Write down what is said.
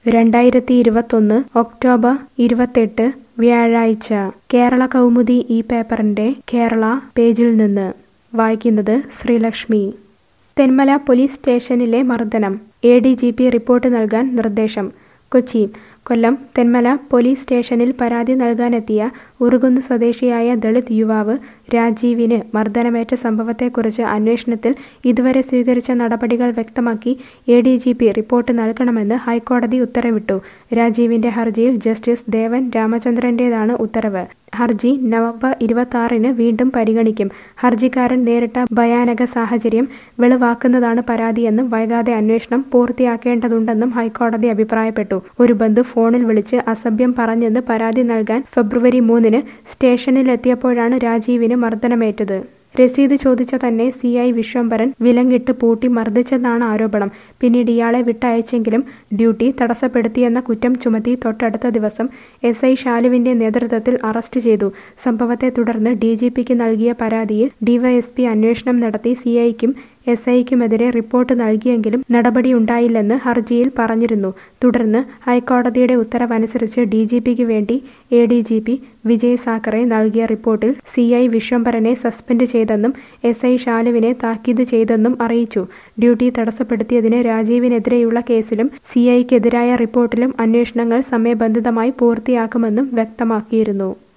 രണ്ടായിരത്തി ഇരുപത്തൊന്ന് ഒക്ടോബർ ഇരുപത്തെട്ട് വ്യാഴാഴ്ച കേരള കൗമുദി ഈ പേപ്പറിന്റെ കേരള പേജിൽ നിന്ന് വായിക്കുന്നത് ശ്രീലക്ഷ്മി തെന്മല പോലീസ് സ്റ്റേഷനിലെ മർദ്ദനം A D G P report നൽകാൻ നിർദ്ദേശം കൊച്ചി കൊല്ലം തെന്മല പോലീസ് സ്റ്റേഷനിൽ പരാതി നൽകാനെത്തിയ ഉറുകുന്ന് സ്വദേശിയായ ദളിത് യുവാവ് രാജീവിന് മർദ്ദനമേറ്റ സംഭവത്തെക്കുറിച്ച് അന്വേഷണത്തിൽ ഇതുവരെ സ്വീകരിച്ച നടപടികൾ വ്യക്തമാക്കി A D G P report നൽകണമെന്ന് ഹൈക്കോടതി ഉത്തരവിട്ടു രാജീവിന്റെ ഹർജിയിൽ ജസ്റ്റിസ് ദേവൻ രാമചന്ദ്രന്റേതാണ് ഉത്തരവ് ഹർജി നവംബർ ഇരുപത്തി ആറിന് വീണ്ടും പരിഗണിക്കും ഹർജിക്കാരൻ നേരിട്ട ഭയാനക സാഹചര്യം വെളിവാക്കുന്നതാണ് പരാതിയെന്നും വൈകാതെ അന്വേഷണം പൂർത്തിയാക്കേണ്ടതുണ്ടെന്നും ഹൈക്കോടതി അഭിപ്രായപ്പെട്ടു ഒരു ബന്ധു ഫോണിൽ വിളിച്ച് അസഭ്യം പറഞ്ഞെന്ന് പരാതി നൽകാൻ ഫെബ്രുവരി മൂന്നിന് സ്റ്റേഷനിലെത്തിയപ്പോഴാണ് രാജീവിന് മർദ്ദനമേറ്റത് രസീത് ചോദിച്ച തന്നെ സി ഐ വിശ്വംഭരൻ വിലങ്ങിട്ട് പൂട്ടി മർദ്ദിച്ചെന്നാണ് ആരോപണം പിന്നീട് ഇയാളെ വിട്ടയച്ചെങ്കിലും ഡ്യൂട്ടി തടസ്സപ്പെടുത്തിയെന്ന കുറ്റം ചുമത്തി തൊട്ടടുത്ത ദിവസം എസ് ഐ ഷാലുവിന്റെ നേതൃത്വത്തിൽ അറസ്റ്റ് ചെയ്തു സംഭവത്തെ തുടർന്ന് ഡി ജി പിക്ക് നൽകിയ പരാതിയിൽ ഡിവൈഎസ്പി അന്വേഷണം നടത്തി സി ഐക്കും എസ് ഐക്കുമെതിരെ റിപ്പോർട്ട് നൽകിയെങ്കിലും നടപടിയുണ്ടായില്ലെന്ന് ഹർജിയിൽ പറഞ്ഞിരുന്നു തുടർന്ന് ഹൈക്കോടതിയുടെ ഉത്തരവനുസരിച്ച് ഡി ജി പിക്ക് വേണ്ടി A D G P Vijay Sakhare നൽകിയ റിപ്പോർട്ടിൽ സി ഐ വിശ്വംഭരനെ സസ്പെൻഡ് ചെയ്തെന്നും എസ് ഐ ഷാലുവിനെ താക്കീത് ചെയ്തെന്നും അറിയിച്ചു ഡ്യൂട്ടി തടസ്സപ്പെടുത്തിയതിന് രാജീവിനെതിരെയുള്ള കേസിലും സി ഐക്കെതിരായ റിപ്പോർട്ടിലും അന്വേഷണങ്ങൾ സമയബന്ധിതമായി പൂർത്തിയാക്കുമെന്നും വ്യക്തമാക്കിയിരുന്നു